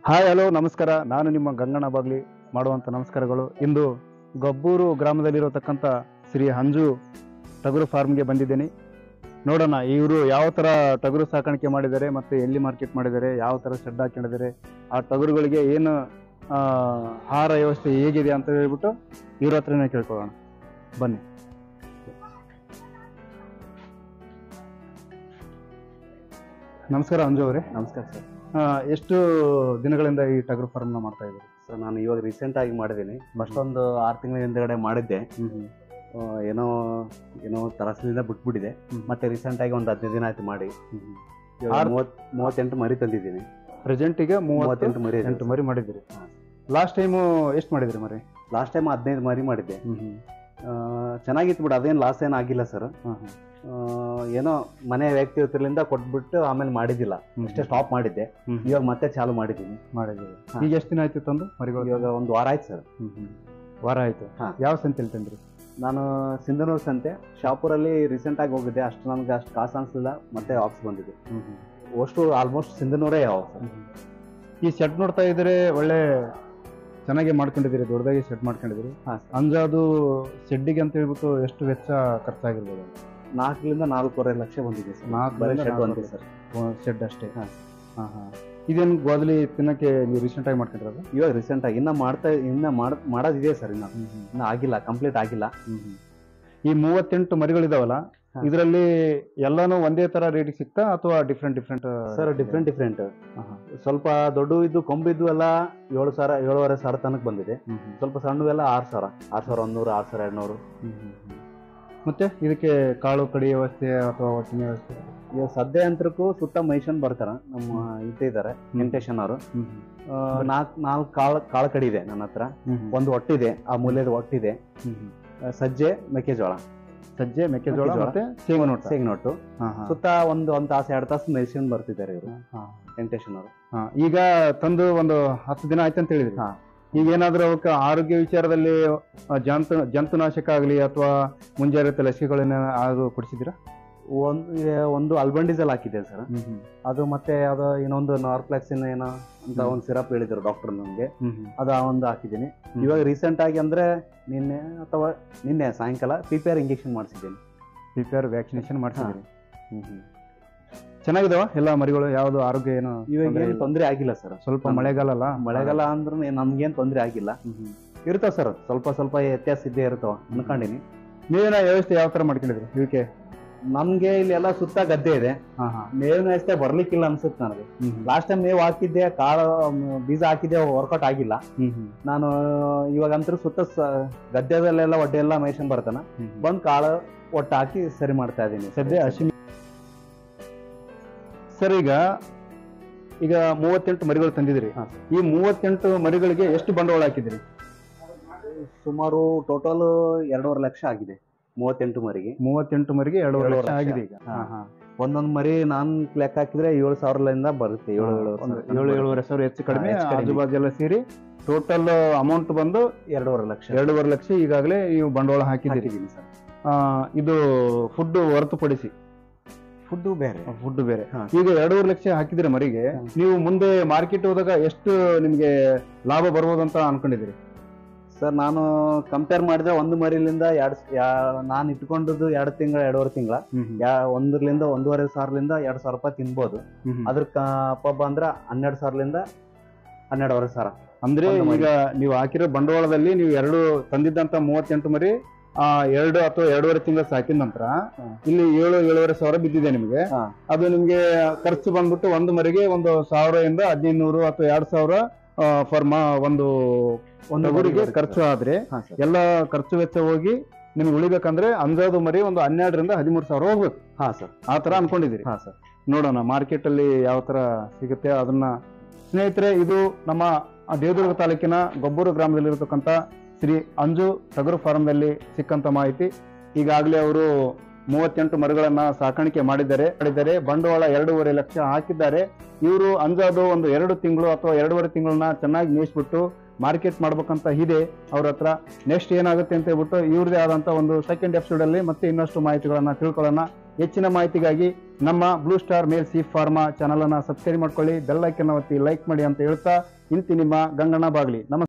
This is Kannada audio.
ಹಾಯ್ ಹಲೋ ನಮಸ್ಕಾರ ನಾನು ನಿಮ್ಮ ಗಂಗಣ್ಣ ಬಾಗ್ಲಿ ಮಾಡುವಂಥ ನಮಸ್ಕಾರಗಳು ಇಂದು ಗಬ್ಬೂರು ಗ್ರಾಮದಲ್ಲಿರತಕ್ಕಂಥ ಶ್ರೀ ಹಂಜು ಟಗರು ಫಾರ್ಮ್ಗೆ ಬಂದಿದ್ದೇನೆ ನೋಡೋಣ ಇವರು ಯಾವ ಥರ ಟಗರು ಸಾಕಾಣಿಕೆ ಮಾಡಿದ್ದಾರೆ ಮತ್ತು ಎಲ್ಲಿ ಮಾರ್ಕೆಟ್ ಮಾಡಿದ್ದಾರೆ ಯಾವ ಥರ ಶೆಡ್ ಹಾಕೊಂಡಿದ್ದಾರೆ ಆ ಟಗರುಗಳಿಗೆ ಏನು ಆ, ಆಹಾರ ವ್ಯವಸ್ಥೆ ಹೇಗಿದೆ ಅಂತ ಹೇಳ್ಬಿಟ್ಟು ಇವ್ರ ಹತ್ರನೇ ಕೇಳ್ಕೊಳ್ಳೋಣ ಬನ್ನಿ ನಮಸ್ಕಾರ ಅಂಜು ಅವರೇ ನಮಸ್ಕಾರ ಸರ್ ಆ, ಎಷ್ಟು ದಿನಗಳಿಂದ ಈ ಟಗರು ಫಾರ್ಮ್ನ ಮಾಡ್ತಾ ಇದ್ದೀರಿ ಸರ್ ನಾನು ಇವಾಗ ರೀಸೆಂಟ್ ಆಗಿ ಮಾಡಿದ್ದೀನಿ ಫಸ್ಟ್ ಒಂದು ಆರು ತಿಂಗಳ ಹಿಂದೆಗಡೆ ಮಾಡಿದ್ದೆ ಆ, ಏನೋ ಏನೋ ತರಸದಿಂದ ಬಿಟ್ಬಿಟ್ಟಿದೆ ಮತ್ತೆ ರೀಸೆಂಟ್ ಆಗಿ ಒಂದು ಹದಿನೈದು ದಿನ ಆಯ್ತು ಮಾಡಿ ಇವಾಗ ಆರ್- ಮೂವತ್ ಮೂವತ್ತೆಂಟು ಮರಿ ತಂದಿದ್ದೀನಿ ಪ್ರೆಸೆಂಟಿಗೆ ಮೂವತ್ತೆಂಟು ಮೂವತ್ತೆಂಟು ಮರಿ ಎಂಟು ಮರಿ ಮಾಡಿದಿರಿ ಲಾಸ್ಟ್ ಟೈಮು ಎಷ್ಟು ಮಾಡಿದ್ರಿ ಮರಿ ಲಾಸ್ಟ್ ಟೈಮ್ ಹದಿನೈದು ಮರಿ ಮಾಡಿದ್ದೆ ಆ, ಚೆನ್ನಾಗಿತ್ತು ಬಿಡು ಅದೇನು ಲಾಸ್ ಏನು ಆಗಿಲ್ಲ ಸರ್ ಏನೋ ಮನೆ ವ್ಯಕ್ತಿತ್ವದಿಂದ ಕೊಟ್ಬಿಟ್ಟು ಆಮೇಲೆ ಮಾಡಿದ್ದಿಲ್ಲ ಅಷ್ಟೇ ಸ್ಟಾಪ್ ಮಾಡಿದ್ದೆ ಇವಾಗ ಮತ್ತೆ ಚಾಲು ಮಾಡಿದ್ದೀನಿ ಮಾಡಿದ್ದೀರಿ ಹಾ. ಈಗ ಎಷ್ಟು ದಿನ ಆಯ್ತು ತಂದು ಮರಿಗಳು ಇವಾಗ ಒಂದು ವಾರ ಆಯ್ತು ಸರ್ ವಾರ ಆಯ್ತು ಹಾ. ಯಾವ ಸಂತೆಲಿ ತಂದ್ರಿ ನಾನು ಸಿಂಧನೂರು ಸಂತೆ ಶಾಪುರಲ್ಲಿ ರೀಸೆಂಟ್ ಆಗಿ ಹೋಗಿದ್ದೆ ಅಷ್ಟು ನನಗೆ ಅಷ್ಟು ಕಾಸು ಅನಿಸಲಿಲ್ಲ ಮತ್ತೆ ವಾಪಸ್ ಬಂದಿದ್ದೆ ಅಷ್ಟು ಆಲ್ಮೋಸ್ಟ್ ಸಿಂಧನೂರೇ ಯಾವ ಸರ್ ಈ ಸೆಟ್ ನೋಡ್ತಾ ಇದ್ರೆ ಒಳ್ಳೆ ಚೆನ್ನಾಗಿ ಮಾಡ್ಕೊಂಡಿದ್ದೀರಿ ದೊಡ್ಡದಾಗಿ ಸೆಟ್ ಮಾಡ್ಕೊಂಡಿದ್ದೀರಿ ಹಾ ಅಂಜಾದು ಶೆಡ್ಡಿಗೆ ಅಂತ ಹೇಳ್ಬಿಟ್ಟು ಎಷ್ಟು ವೆಚ್ಚ ಖರ್ಚಾಗಿರ್ಬೋದು ನಾಲ್ಕರಿಂದ ನಾಲ್ಕೂವರೆ ಲಕ್ಷ ಬಂದಿದೆ ಸರ್ ನಾಲ್ಕರಿಂದ ಬರೀ ಶೆಡ್ ನಾಲ್ಕೂವರೆ. ಒಂದೇ ಸರ್ ಶೆಡ್ ಅಷ್ಟೇ ಹಾ. ಹಾ ಹಾ ಇದೇನು ಗೋದಲಿ ತಿನ್ನಕ್ಕೆ ನೀವು ರೀಸೆಂಟ್ ಆಗಿ ಮಾಡ್ಕೊಂಡಿರೋದು ಇವಾಗ ರೀಸೆಂಟ್ ಆಗಿ ಇನ್ನ ಮಾಡ್ತಾ ಇನ್ನ ಮಾಡ್ ಮಾಡೋದಿದೆ ಸರ್ ಇನ್ನ ಇನ್ನ ಆಗಿಲ್ಲ ಕಂಪ್ಲೀಟ್ ಆಗಿಲ್ಲ ಈ ಮೂವತ್ತೆಂಟು ಮರಿಗಳಿದಾವಲ್ಲ ಹಾ. ಇದರಲ್ಲಿ ಎಲ್ಲಾನು ಒಂದೇ ತರ ರೇಟಿಗೆ ಸಿಗ್ತಾ ಅಥವಾ different different sir different different ಸ್ವಲ್ಪ ದೊಡ್ಡ ಇದ್ದು ಕೊಂಬಿದ್ದು ಎಲ್ಲ ಏಳು ಸಾವಿರ ಏಳುವರೆ ಸಾವಿರ ತನಕ ಬಂದಿದೆ ಸ್ವಲ್ಪ ಸಣ್ಣವೆಲ್ಲ ಆರು ಸಾವಿರ ಆರು ಸಾವಿರ ಒಂದೂರು ಆರು ಸಾವಿರ ಎರಡ್ನೂರು ಮತ್ತೆ ಇದಕ್ಕೆ ಕಾಳು ಕಡಿ ವ್ಯವಸ್ಥೆ ಅಥವಾ ಒಟ್ಟಿನ ವ್ಯವಸ್ಥೆ ಇವಾಗ ಸದ್ಯ ಅಂತರಕ್ಕೂ ಸುತ್ತ ಮೈಷನ್ ಬರ್ತಾರ ನಮ್ಮ ಇದ್ದ ಇದ್ದಾರೆ ವೆಂಕಟೇಶನ್ ಅವರು ನಾಲ್ಕು ನಾಲ್ಕು ಕಾಳು ಕಾಳು ಕಡಿ ಇದೆ ನನ್ನ ಹತ್ರ ಒಂದು ಒಟ್ಟಿದೆ ಆ ಮೂಲೆದ ಒಟ್ಟಿದೆ ಆ, ಸಜ್ಜೆ ಮೆಕ್ಕೆಜೋಳ ಸಜ್ಜೆ ಮೆಕ್ಕೆಜೋಳ ಮೆಕ್ಕೆಜೋಳ. ಮತ್ತೆ ಸೇಂಗು ನೋಟ ಸೇಗ್ನೊಟ್ಟು ಹಾ, ಹಾ. ಸುತ್ತ ಒಂದು ಒಂದ್ ತಾಸು ಎರಡು ತಾಸು ಮೆಡಿಸಿನ್ ಬರ್ತಿದ್ದಾರೆ ಇವರು ಹಾ. ವೆಂಕಟೇಶನ್ ಅವರು ಹಾ, ಈಗ ತಂದು ಒಂದು ಹತ್ತು ದಿನ ಆಯ್ತು ಅಂತ ಹೇಳಿದ್ರಿ ಹಾ. ಈಗ ಏನಾದ್ರೂ ಅವಕ್ಕೆ ಆರೋಗ್ಯ ವಿಚಾರದಲ್ಲಿ ಆ, ಜಂತು ಜಂತುನಾಶಕ ಆಗಲಿ ಅಥವಾ ಮುಂಜಾಗ್ರತೆ ಲಸಿಕೆಗಳನ್ನ ಆದ್ರೂ ಕೊಡಿಸಿದ್ದೀರಾ ಒಂದು ಒಂದು ಅಲ್ಬಂಡಿಸಲ್ ಹಾಕಿದೆ ಸರ್ ಅದು ಮತ್ತೆ ಯಾವ್ದೋ ಇನ್ನೊಂದು ನಾರ್ಪ್ಲೆಕ್ಸಿನ್ ಏನೋ ಅಂತ ಒಂದು ಸಿರಪ್ ಹೇಳಿದ್ರು ಡಾಕ್ಟರ್ ನನಗೆ ಅದು ಆ ಒಂದು ಹಾಕಿದ್ದೀನಿ ಇವಾಗ ರೀಸೆಂಟ್ ಆಗಿ ಅಂದ್ರೆ ನಿನ್ನೆ ಅಥವಾ ನಿನ್ನೆ ಸಾಯಂಕಾಲ ಪಿ ಪಿ ಆರ್ ಇಂಜೆಕ್ಷನ್ ಮಾಡಿಸಿದ್ದೀನಿ ಪ್ರಿಪೇರ್ ವ್ಯಾಕ್ಸಿನೇಷನ್ ಮಾಡಿಸಿದ್ದೀರಿ ಚೆನ್ನಾಗಿದಾವ ಎಲ್ಲ ಮರಿಗಳು ಯಾವ್ದು ಆರೋಗ್ಯ ಏನು ಇವಾಗ ತೊಂದ್ರೆ ಏನು ಇಲ್ಲ? ತೊಂದರೆ ಆಗಿಲ್ಲ ಸರ್ ಸ್ವಲ್ಪ ಮಳೆಗಾಲ ಅಲ್ಲ ಮಳೆಗಾಲ ಅಂದ್ರೆ ನಮ್ಗೇನು ತೊಂದರೆ ಆಗಿಲ್ಲ ಇರ್ತಾವ ಸರ್ ಸ್ವಲ್ಪ ಸ್ವಲ್ಪ ವ್ಯತ್ಯಾಸ ಇದ್ದೇ ಇರ್ತಾವ ಅನ್ಕೊಂಡಿನಿ ನೀವೇನ ವ್ಯವಸ್ಥೆ ಯಾವ ತರ ಮಾಡ್ಕೊಂಡಿದ್ರಿ ಇವಕ್ಕೆ ನಮ್ಗೆ ಇಲ್ಲಿ ಎಲ್ಲ ಸುತ್ತ ಗದ್ದೆ ಇದೆ ಹಾ ಹಾ ಮೇವಿನ ವ್ಯವಸ್ಥೆ ಬರ್ಲಿಕ್ಕಿಲ್ಲ ಅನ್ಸುತ್ತೆ ನನಗೆ ಲಾಸ್ಟ್ ಟೈಮ್ ಮೇವು ಹಾಕಿದ್ದೆ ಕಾಳು ಮ್, ಬೀಜ ಹಾಕಿದ್ದೆ ವರ್ಕೌಟ್ ಆಗಿಲ್ಲ ನಾನು ಇವಾಗ ಅಂತೂ ಸುತ್ತ ಸ- ಗದ್ದೆದಲ್ಲೆಲ್ಲ ಒಡ್ಡೆ ಎಲ್ಲ ಮೇಷನ್ ಬರ್ತಾನ ಬಂದ್ ಕಾಳು ಒಟ್ಟು ಹಾಕಿ ಸರಿ ಮಾಡ್ತಾ ಇದೀನಿ ಸದ್ಯ ಹಸಿ ಸರ್ ಈಗ ಈಗ ಮೂವತ್ತೆಂಟು ಮರಿಗಳು ತಂದಿದ್ರಿ ಹಾ. ಈ ಮೂವತ್ತೆಂಟು ಮರಿಗಳಿಗೆ ಎಷ್ಟು ಬಂಡವಾಳ ಹಾಕಿದ್ರಿ ಸುಮಾರು ಟೋಟಲ್ ಎರಡೂವರೆ ಲಕ್ಷ ಆಗಿದೆ ಮೂವತ್ತೆಂಟು ಮರಿಗೆ ಮೂವತ್ತೆಂಟು ಮರಿಗೆ ಎರಡೂವರೆ ಎರಡೂವರೆ ಲಕ್ಷ ಲಕ್ಷ. ಆಗಿದೆ ಈಗ ಹಾ. ಹಾ, ಹಾ. ಒಂದೊಂದ್ ಮರಿ ನಾನ್ ಲೆಕ್ಕ ಹಾಕಿದ್ರೆ ಏಳು ಸಾವಿರದಿಂದ ಬರುತ್ತೆ ಏಳು ಏಳು ಒಂದು ಏಳು ಏಳುವರೆ ಸಾವಿರ ಹೆಚ್ಚು ಕಡಿಮೆ ಹಾ, ಹೆಚ್ಚು ಕಡಿಮೆ. ಆಜು ಬಾಜು ಎಲ್ಲ ಸೇರಿ ಟೋಟಲ್ ಅಮೌಂಟ್ ಬಂದು ಎರಡೂವರೆ ಲಕ್ಷ ಎರಡೂವರೆ ಲಕ್ಷ ಈಗಾಗಲೇ ನೀವು ಬಂಡವಾಳ ಹಾಕಿದ್ದೀರಿ ಹಾಕಿದ್ದೀನಿ ಸರ್ ಆ, ಇದು ಫುಡ್ ಹೊರತುಪಡಿಸಿ ಫುಡ್ ಬೇರೆ ಫುಡ್ ಬೇರೆ ಹಾ. ಈಗ ಎರಡೂವರೆ ಲಕ್ಷ ಹಾಕಿದ್ರೆ ಮರಿಗೆ ಹಾ. ನೀವು ಮುಂದೆ ಮಾರ್ಕೆಟ್ ಹೋದಾಗ ಎಷ್ಟು ನಿಮ್ಗೆ ಲಾಭ ಬರ್ಬೋದು ಅಂತ ಅನ್ಕೊಂಡಿದ್ದೀರಿ ಸರ್ ನಾನು ಕಂಪೇರ್ ಮಾಡಿದ್ರೆ ಒಂದು ಮರಿಲಿಂದ ಎರಡು ನಾನು ಇಟ್ಕೊಂಡದ್ದು ಎರಡು ತಿಂಗಳ ಎರಡೂವರೆ ತಿಂಗಳ ಯಾ ಒಂದರಿಂದ ಒಂದೂವರೆ ಸಾವಿರಲಿಂದ ಎರಡು ಸಾವಿರ ರೂಪಾಯಿ ತಿನ್ಬೋದು ಅದ್ರ ಪಬ್ಬ ಅಂದ್ರೆ ಹನ್ನೆರಡು ಸಾವಿರಲಿಂದ ಹನ್ನೆರಡುವರೆ ಸಾವಿರ ಅಂದ್ರೆ ಒಂದು ಮರಿ. ಈಗ ನೀವು ಹಾಕಿರೋ ಬಂಡವಾಳದಲ್ಲಿ ನೀವು ಎರಡು ತಂದಿದ್ದಂತ ಮೂವತ್ತೆಂಟು ಮರಿ ಆ ಎರಡು ಅಥವಾ ಎರಡೂವರೆ ತಿಂಗಳು ಸಾಕಿದ ನಂತರ ಹಾ. ಇಲ್ಲಿ ಏಳು ಏಳುವರೆ ಸಾವಿರ ಬಿದ್ದಿದೆ ನಿಮಗೆ ಹಾ. ಅದು ನಿಮ್ಗೆ ಖರ್ಚು ಬಂದ್ಬಿಟ್ಟು ಒಂದು ಮರಿಗೆ ಒಂದು ಸಾವಿರದಿಂದ ಹದಿನೈದು ನೂರು ಅಥವಾ ಎರಡ್ ಸಾವಿರ ಫರ್ ಮಾ ಒಂದು ಒಂದು ಟಗರಿಗೆ ಮರಿಗೆ ಖರ್ಚು ಆದ್ರೆ ಹಾ ಸರ್ ಎಲ್ಲ ಖರ್ಚು ವೆಚ್ಚ ಹೋಗಿ ನಿಮ್ಗೆ ಉಳಿಬೇಕಂದ್ರೆ ಅಂದಾಜು ಮರಿ ಒಂದು ಹನ್ನೆರಡರಿಂದ ಹದಿಮೂರು ಸಾವಿರ ಹೋಗ್ಬೇಕು ಹಾ ಸರ್ ಆ ತರ ಅನ್ಕೊಂಡಿದ್ದೀರಿ ಹಾ ಸರ್ ನೋಡೋಣ ಮಾರ್ಕೆಟ್ ಅಲ್ಲಿ ಯಾವ ತರ ಸಿಗುತ್ತೆ ಅದನ್ನ ಸ್ನೇಹಿತರೆ ಇದು ನಮ್ಮ ಆ ದೇವದುರ್ಗ ತಾಲೂಕಿನ ಗೊಬ್ಬೂರು ಗ್ರಾಮದಲ್ಲಿರತಕ್ಕಂಥ ಶ್ರೀ ಅಂಜು ಟಗರು ಫಾರ್ಮ್ನಲ್ಲಿ ಸಿಕ್ಕಂತ ಮಾಹಿತಿ ಈಗಾಗಲೇ ಅವರು ಮೂವತ್ತೆಂಟು ಮರಗಳನ್ನ ಸಾಕಾಣಿಕೆ ಮಾಡಿದ್ದಾರೆ ಮಾಡಿದ್ದಾರೆ ಬಂಡವಾಳ ಎರಡೂವರೆ ಲಕ್ಷ ಹಾಕಿದ್ದಾರೆ ಇವರು ಅಂಜಾದು ಒಂದು ಎರಡು ತಿಂಗಳು ಅಥವಾ ಎರಡೂವರೆ ತಿಂಗಳನ್ನ ಚೆನ್ನಾಗಿ ಮೇಯಿಸ್ಬಿಟ್ಟು ಮಾರ್ಕೆಟ್ ಮಾಡ್ಬೇಕಂತ ಇದೆ ಅವ್ರ ಹತ್ರ ನೆಕ್ಸ್ಟ್ ಏನಾಗುತ್ತೆ ಅಂತ ಹೇಳ್ಬಿಟ್ಟು ಇವ್ರದೇ ಆದಂತ ಒಂದು ಸೆಕೆಂಡ್ ಎಪಿಸೋಡ್ ಅಲ್ಲಿ ಮತ್ತೆ ಇನ್ನಷ್ಟು ಮಾಹಿತಿಗಳನ್ನ ತಿಳ್ಕೊಳ್ಳೋಣ ಹೆಚ್ಚಿನ ಮಾಹಿತಿಗಾಗಿ ನಮ್ಮ blue star mail C pharma channel ಅನ್ನ ಸಬ್ಸ್ಕ್ರೈಬ್ ಮಾಡ್ಕೊಳ್ಳಿ ಬೆಲ್ ಐಕನ್ ಒತ್ತಿ ಲೈಕ್ ಮಾಡಿ ಅಂತ ಹೇಳ್ತಾ ಇಂತಿ ನಿಮ್ಮ ಗಂಗಣ್ಣ ಬಾಗ್ಲಿ ನಮಸ್ಕಾರ